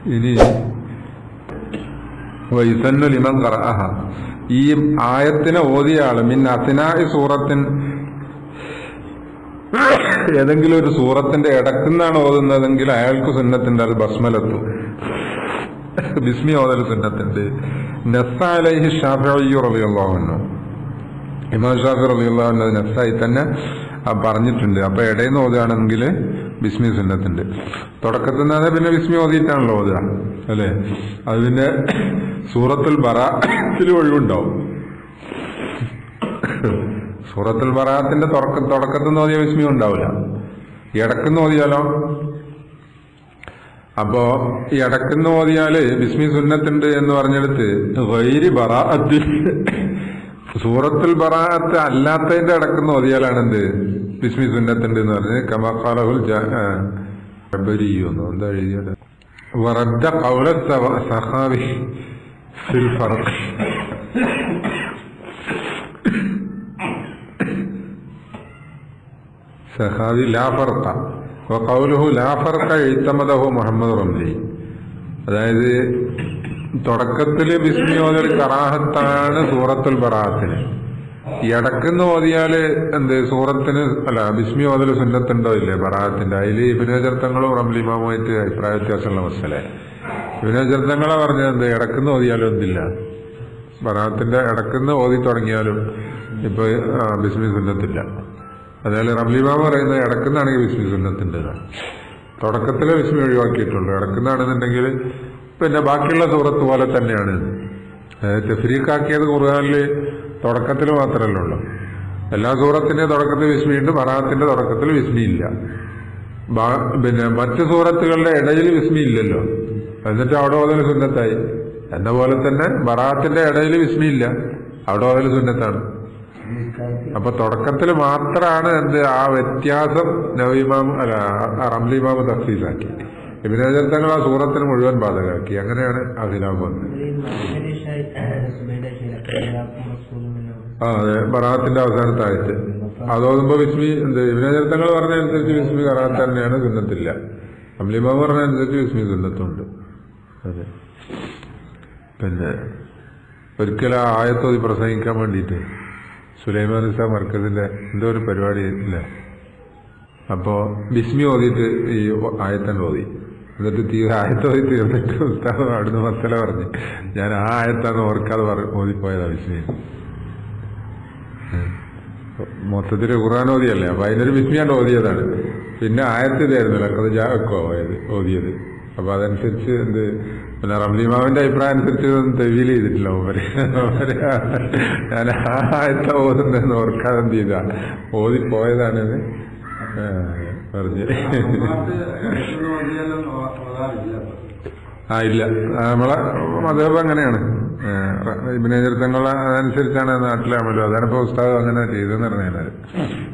ഇനി വൈസന്നു ലിമൻ ഖറഅഹ ഈ ആയത്തിനെ ഓതിയ ആള് മിൻ അസിനായി സൂറത്തിൻ ഏതെങ്കിലും ഒരു സൂറത്തിന്റെ ഇടക്കുന്നാണ് ഓതുന്നതെങ്കിൽ അയാൾക്ക് സുന്നത്തിന്റെ അത് ബസ്മലത്തു ബിസ്മി ഓതൽ സുന്നത്തിന്റെ നസ്സാലൈഹി ഷാഫിഅയ്യു റളിയല്ലാഹു അൻഹു ഇമാം ഷാഫി റളിയല്ലാഹു അൻഹു അത് നസ്സായി തന്നെ ആ പറഞ്ഞിട്ടുണ്ട് അപ്പൊ ഇടയിൽ നിന്ന് ഓതുകയാണെങ്കിൽ ബിസ്മി സുന്നത്തുണ്ട് തുടക്കത്തിൽ നിന്ന് പിന്നെ ബിസ്മി ഓതിയിട്ടാണല്ലോ ഓതുക അല്ലേ അത് പിന്നെ സൂറത്തുൽ ബറാത്തിൽ ഒഴിവുണ്ടാവും സൂറത്തുൽ ബറാത്തിന്റെ തുടക്ക തുടക്കത്തിൽ നിന്ന് ഓതിയ ബിസ്മി ഉണ്ടാവില്ല ഇടക്കുന്ന് ഓതിയാലോ അപ്പോ ഈ ഇടക്കുന്ന് ഓതിയാല് ബിസ്മി സുന്നത്തുണ്ട് എന്ന് പറഞ്ഞെടുത്ത് വൈരി ബറാഅത്ത് സൂറത്തുൽ ബറാഅത്ത് അല്ലാത്തതിന്റെ ഇടക്കുന്ന് ഓതിയാലാണ് എന്ത് ബിസ്മി സുന്നത്തുണ്ട് എന്ന് പറഞ്ഞ് കമാഖാലഹുൽ ജബരിയൊന്നു എന്താ എഴുതിയത് വറദ്ദ ഖൗല സവ- സഖാവി ഫിൽ ഫർഖ് സഹാബി ലാ ഫർഖ വഖൗലുഹു ലാ ഫർഖ എഴുത്തമദഹു മുഹമ്മദ് റംലി അതായത് തുടക്കത്തില് ബിസ്മി ഓതൽ കറാഹത്താണ് സൂറത്തുൽ ബറാത്തിന് ഇടക്കുന്ന് ഓതിയാല് എന്ത് സൂറത്തിന് അല്ല ബിസ്മി ഓതൽ സുന്നത്തുണ്ടോ ഇല്ലേ ബറാത്തിന്റെ അതിൽ ഇബിനചർത്തങ്ങളും റംലിമാമുമായിട്ട് അഭിപ്രായ വ്യത്യാസമുള്ള മസലെ ഇബിനചർത്തങ്ങളെ പറഞ്ഞത് എന്ത് ഇടക്കുന്ന് ഓതിയാലും എന്തില്ല ബറാത്തിന്റെ ഇടക്കുന്ന് ഓതി തുടങ്ങിയാലും ഇപ്പൊ ആ, ബിസ്മി സുന്നത്തില്ല അതായത് റംലിമാമ പറയുന്നത് ഇടക്കുന്നാണെങ്കിൽ വിസ്മി സുന്നത്തിന്റെ തുടക്കത്തിലെ വിസ്മി ഒഴിവാക്കിയിട്ടുള്ളൂ ഇടക്കുന്നാണെന്നുണ്ടെങ്കിൽ പിന്നെ ബാക്കിയുള്ള സൂറത്ത് പോലെ തന്നെയാണ് തെഫ്രീഖാക്കിയത് ഖുർആാനിൽ തുടക്കത്തിൽ മാത്രമല്ല ഉള്ളൂ എല്ലാ സൂറത്തിന്റെ തുടക്കത്തിൽ വിസ്മിയുണ്ട് ബറാത്തിന്റെ തുടക്കത്തിൽ വിസ്മി ഇല്ല ബാ- പിന്നെ മറ്റു സൂറത്തുകളുടെ ഇടയിൽ വിസ്മി ഇല്ലല്ലോ എന്നിട്ട് അവിടെ ഓതൽ സുന്നത്തായി എന്ന പോലെ തന്നെ ബറാത്തിന്റെ ഇടയിൽ വിസ്മി ഇല്ല അവിടെ ഓതൽ സുന്നത്താണ് അപ്പൊ തുടക്കത്തിൽ മാത്രമാണ് എന്ത് ആ വ്യത്യാസം നവീമാം അല്ല റംലിമാമ് തഫീസാക്കി ഇബിനജന്തങ്ങൾ ആ സൂറത്തിന് മുഴുവൻ ബാധകമാക്കി അങ്ങനെയാണ് ആ ഖിലാഫ് വന്നത് ആ അതെ ബറാത്തിന്റെ അവസാനത്തെ ആയിട്ട് അതോതുമ്പോ വിസ്മി എന്ത് ഇബിനജന്തങ്ങൾ പറഞ്ഞതനുസരിച്ച് വിസ്മി കറാത്ത് തന്നെയാണ് സുന്നത്തില്ല അംലിമാമ് പറഞ്ഞതനുസരിച്ച് വിസ്മി സുന്നത്തുണ്ട് അതെ പിന്നെ ഒരിക്കലും ആ ആയത്തോതി പ്രസംഗിക്കാൻ വേണ്ടിയിട്ട് സുലൈമാൻ ഇസ്ലാം മർക്കസിന്റെ എന്തോ ഒരു പരിപാടി ഇല്ല അപ്പോ ബിസ്മി ഓതിയിട്ട് ഈ ആയത്തൻ ഓതി എന്നിട്ട് തീ ആയത്തോതി തീർന്നിട്ട് ഉസ്താദ് അവിടുന്ന് മസല പറഞ്ഞ് ഞാൻ ആ ആയത്താന്ന് ഓർക്കാതെ പറ- ഓതിപ്പോയതാ ബിസ്മി മൊത്തത്തില് ഖുർആൻ ഓതിയല്ലേ അപ്പൊ അതിനൊരു ബിസ്മിയാണ്ട് ഓതിയതാണ് പിന്നെ ആയത്ത് ഇതായിരുന്നല്ലോ അത് ജാക്കോ ആയത് ഓതിയത് അപ്പൊ അതനുസരിച്ച് എന്ത് പിന്നെ റംലിമാവിന്റെ അഭിപ്രായം അനുസരിച്ച് ഇതൊന്നും തെവീൽ ചെയ്തിട്ടില്ല അവര് അവര് ഞാൻ ആ ആയത്ത ഓതുന്നതെന്ന് ഓർക്കാതെ എന്ത് ചെയ്താ ഓതി പോയതാണെന്ന് ആ, പറഞ്ഞ് ആ ഇല്ല ആ, നമ്മളെ മതേബ് അങ്ങനെയാണ് ഇബിനെ ചരിത്രങ്ങൾ അതനുസരിച്ചാണ് നാട്ടിലെ അമലും അതാണ് ഇപ്പൊ ഉസ്താദ് അങ്ങനെ ചെയ്തെന്ന് പറഞ്ഞാൽ